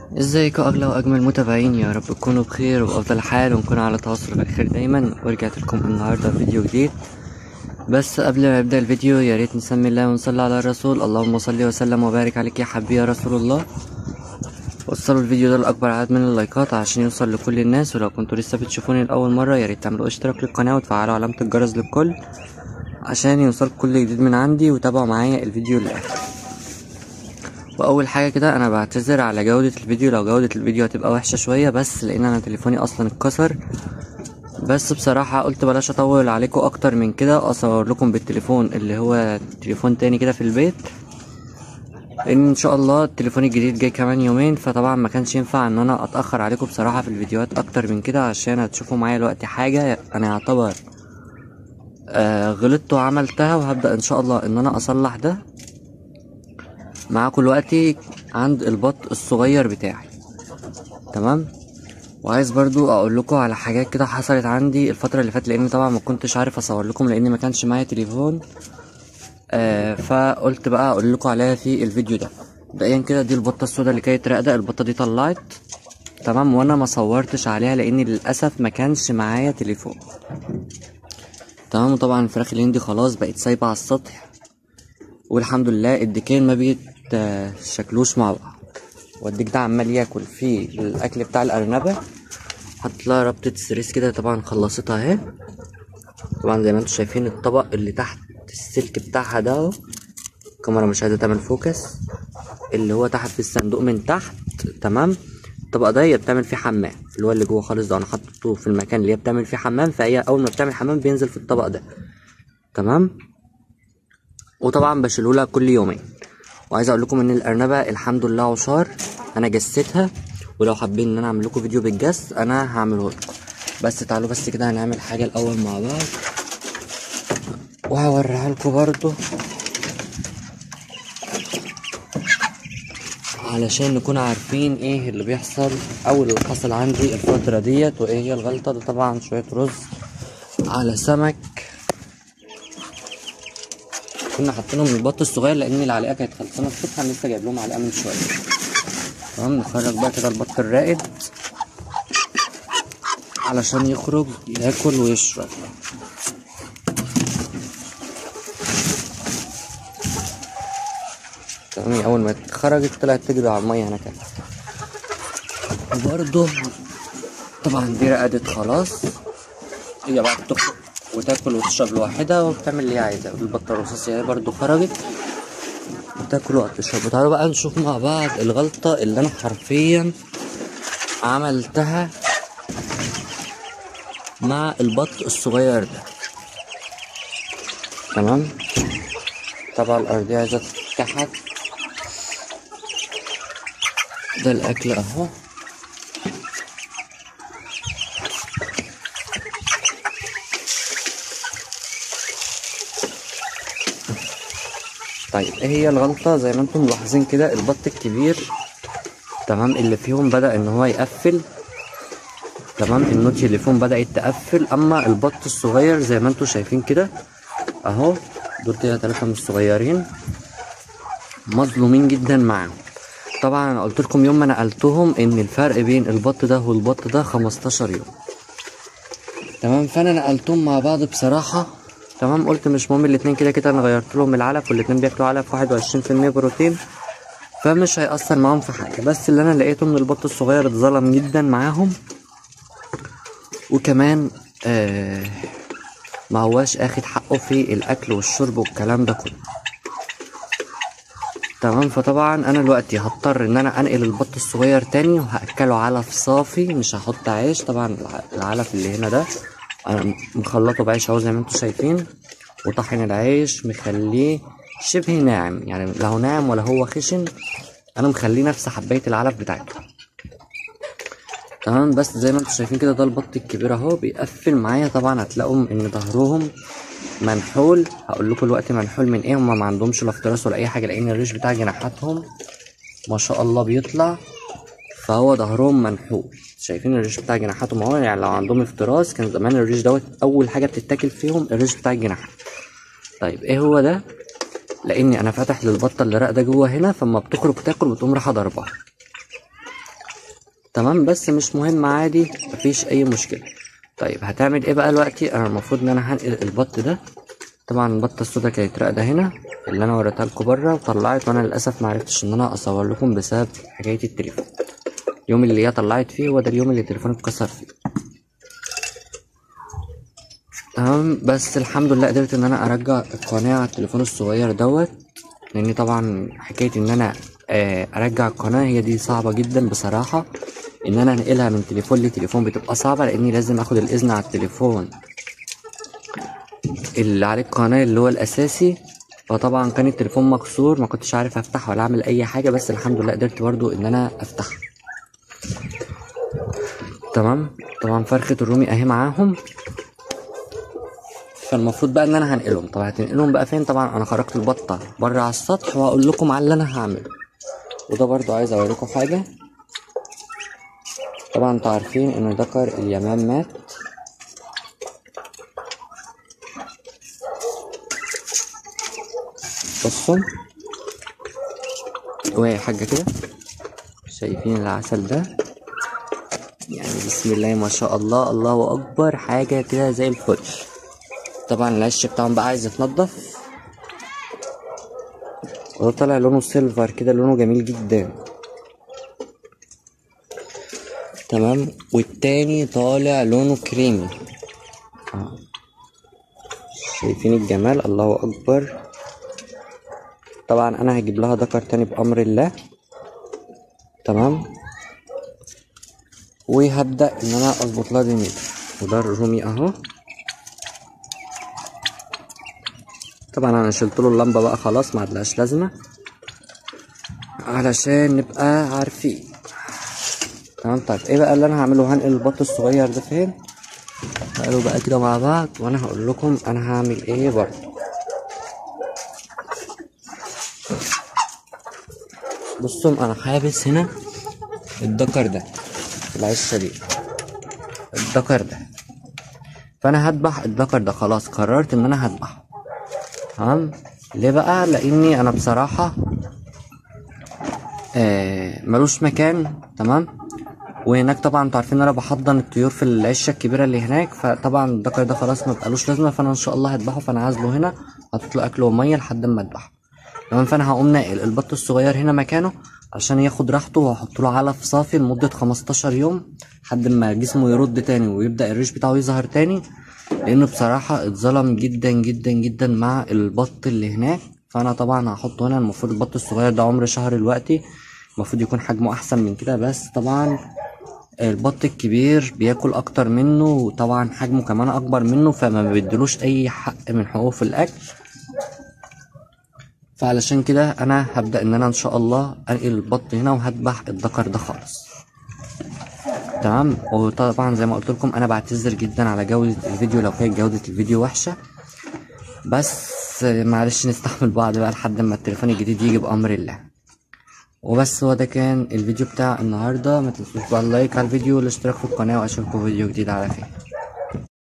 ازيكم اغلى واجمل متابعين يا رب تكونوا بخير وبافضل حال ونكون على تواصل بخير دايما ورجعت لكم النهارده فيديو جديد بس قبل ما نبدا الفيديو يا ريت نسمي الله ونصلي على الرسول اللهم صل وسلم وبارك عليك يا حبيبي يا رسول الله وصلوا الفيديو ده لاكبر عدد من اللايكات عشان يوصل لكل الناس ولو كنتوا لسه بتشوفوني لاول مره يا ريت تعملوا اشتراك للقناه وتفعلوا علامه الجرس للكل عشان يوصلكم كل جديد من عندي وتابعوا معايا الفيديو للاخر واول حاجه كده انا بعتذر على جوده الفيديو لو جوده الفيديو هتبقى وحشه شويه بس لان انا تليفوني اصلا اتكسر بس بصراحه قلت بلاش اطول عليكم اكتر من كده اصور لكم بالتليفون اللي هو تليفون تاني كده في البيت لان ان شاء الله التليفون الجديد جاي كمان يومين فطبعا ما كانش ينفع ان انا اتاخر عليكم بصراحه في الفيديوهات اكتر من كده عشان هتشوفوا معايا الوقت حاجه انا يعتبر آه غلطت وعملتها وهبدا ان شاء الله ان انا اصلح ده معاكم دلوقتي عند البط الصغير بتاعي تمام وعايز برضو اقول لكم على حاجات كده حصلت عندي الفتره اللي فاتت لان طبعا ما كنتش عارف اصور لكم لان ما كانش معايا تليفون آه فقلت بقى اقول لكم عليها في الفيديو ده مبدئيا كده دي البطه السوداء اللي كانت راقده البطه دي طلعت تمام وانا ما صورتش عليها لان للاسف ما كانش معايا تليفون تمام وطبعا الفراخ الهندي خلاص بقت سايبه على السطح والحمد لله الديكين ما بيتشكلوش مع بعض والديك ده عمال ياكل في الاكل بتاع الارنبه حط لها ربطه سريس كده طبعا خلصتها اهي طبعا زي ما انتم شايفين الطبق اللي تحت السلك بتاعها ده اهو الكاميرا مش عايزه تعمل فوكس اللي هو تحت في الصندوق من تحت تمام الطبق ده هي بتعمل فيه حمام اللي هو اللي جوه خالص ده انا حاطه في المكان اللي هي بتعمل فيه حمام فهي اول ما بتعمل حمام بينزل في الطبق ده تمام وطبعا بشيلهولها كل يومين وعايز اقول لكم ان الارنبه الحمد لله عشار انا جسيتها ولو حابين ان انا اعمل لكم فيديو بالجس انا هعمله لكم بس تعالوا بس كده هنعمل حاجه الاول مع بعض وهوريها لكم برضو علشان نكون عارفين ايه اللي بيحصل او اللي حصل عندي الفتره ديت وايه هي الغلطه ده طبعا شويه رز على سمك كنا حاطينهم من البط الصغير لان العلقه كانت خلصانه الصبح انا لسه جايب لهم علقه من شويه تمام نخرج بقى كده البط الرائد علشان يخرج ياكل ويشرب تمام اول ما خرجت طلعت تجري على الميه هناك وبرضه طبعا دي رقدت خلاص هي بقى بتخرج وتاكل وتشرب لوحدها وبتعمل اللي هي عايزاه البطه الرصاصيه برضو خرجت وتاكل وتشرب وتعالوا بقى نشوف مع بعض الغلطه اللي انا حرفيا عملتها مع البط الصغير ده تمام طبعا الارضيه عايزه تتكحت ده الاكل اهو طيب ايه هي الغلطة زي ما انتم ملاحظين كده البط الكبير تمام اللي فيهم بدأ ان هو يقفل تمام النوت اللي فيهم بدأت تقفل اما البط الصغير زي ما انتم شايفين كده اهو دول كده تلاتة من الصغيرين مظلومين جدا معاهم طبعا انا قلت لكم يوم ما نقلتهم ان الفرق بين البط ده والبط ده 15 يوم تمام فانا نقلتهم مع بعض بصراحة تمام قلت مش مهم الاتنين كده كده انا غيرت لهم العلف والاتنين بياكلوا علف واحد وعشرين في المية بروتين فمش هيأثر معاهم في حاجة بس اللي انا لقيته من البط الصغير اتظلم جدا معاهم وكمان آه ما هواش اخد حقه في الاكل والشرب والكلام ده كله تمام فطبعا انا دلوقتي هضطر ان انا انقل البط الصغير تاني وهاكله علف صافي مش هحط عيش طبعا العلف اللي هنا ده انا مخلطه بعيش اهو زي ما انتم شايفين وطحن العيش مخليه شبه ناعم يعني لا هو ناعم ولا هو خشن انا مخليه نفس حبايه العلف بتاعته تمام بس زي ما انتم شايفين كده ده البط الكبير اهو بيقفل معايا طبعا هتلاقوا ان ظهرهم منحول هقول لكم الوقت منحول من ايه هما ما عندهمش لا افتراس ولا اي حاجه لان الريش بتاع جناحاتهم ما شاء الله بيطلع فهو ظهرهم منحول شايفين الريش بتاع جناحاتهم اهو يعني لو عندهم افتراس كان زمان الريش دوت اول حاجه بتتاكل فيهم الريش بتاع الجناحات طيب ايه هو ده لاني انا فاتح للبطه اللي راقده جوه هنا فما بتخرج تاكل بتقوم رايحه ضربها تمام بس مش مهم عادي مفيش اي مشكله طيب هتعمل ايه بقى دلوقتي انا المفروض ان انا هنقل البط ده طبعا البطه السودا كانت راقده هنا اللي انا وريتها لكم بره وطلعت وانا للاسف ما عرفتش ان انا اصور لكم بسبب حكايه التليفون اليوم اللي هي طلعت فيه هو ده اليوم اللي التليفون اتكسر فيه تمام بس الحمد لله قدرت ان انا ارجع القناه على التليفون الصغير دوت لان طبعا حكايه ان انا آه، ارجع القناه هي دي صعبه جدا بصراحه ان انا انقلها من تليفون لتليفون بتبقى صعبه لاني لازم اخد الاذن على التليفون اللي عليه القناه اللي هو الاساسي فطبعا كان التليفون مكسور ما كنتش عارف افتحه ولا اعمل اي حاجه بس الحمد لله قدرت برضو ان انا افتحه تمام طبعا فرخه الرومي اهي معاهم فالمفروض بقى ان انا هنقلهم طب هتنقلهم بقى فين طبعا انا خرجت البطه بره على السطح وهقول لكم على اللي انا هعمله وده برضو عايز اوريكم حاجه طبعا انتوا عارفين ان ذكر اليمام مات بصوا وهي حاجه كده شايفين العسل ده يعني بسم الله ما شاء الله الله اكبر حاجه كده زي الفل طبعا العش بتاعهم بقى عايز يتنضف وده طالع لونه سيلفر كده لونه جميل جدا تمام والتاني طالع لونه كريمي آه. شايفين الجمال الله اكبر طبعا انا هجيب لها ذكر تاني بامر الله تمام وهبدا ان انا اظبط لها دنيتها وده الرومي اهو طبعا انا شلت له اللمبه بقى خلاص ما عادلهاش لازمه علشان نبقى عارفين تمام طيب ايه بقى اللي انا هعمله هنقل البط الصغير ده فين تعالوا بقى كده مع بعض وانا هقول لكم انا هعمل ايه برضه بصوا انا حابس هنا الدكر ده العشه دي الدكر ده فانا هذبح الدكر ده خلاص قررت ان انا هذبحه تمام ليه بقى لاني انا بصراحه آه ملوش مكان تمام وهناك طبعا انتوا عارفين ان انا بحضن الطيور في العشه الكبيره اللي هناك فطبعا الدكر ده خلاص ما بقالوش لازمه فانا ان شاء الله هذبحه فانا عازله هنا حاطط له اكل وميه لحد ما اذبحه تمام فانا هقوم ناقل البط الصغير هنا مكانه عشان ياخد راحته وهحط له علف صافي لمده 15 يوم لحد ما جسمه يرد تاني ويبدا الريش بتاعه يظهر تاني لانه بصراحه اتظلم جدا جدا جدا مع البط اللي هناك فانا طبعا هحطه هنا المفروض البط الصغير ده عمر شهر دلوقتي المفروض يكون حجمه احسن من كده بس طبعا البط الكبير بياكل اكتر منه وطبعا حجمه كمان اكبر منه فما بيدلوش اي حق من حقوقه في الاكل فعلشان كده انا هبدا ان انا ان شاء الله انقل البط هنا وهذبح الذكر ده خالص تمام وطبعا زي ما قلت لكم انا بعتذر جدا على جوده الفيديو لو كانت جوده الفيديو وحشه بس معلش نستحمل بعض بقى لحد ما التليفون الجديد يجي بامر الله وبس هو ده كان الفيديو بتاع النهارده ما تنسوش بقى اللايك على الفيديو والاشتراك في القناه واشوفكم فيديو جديد على خير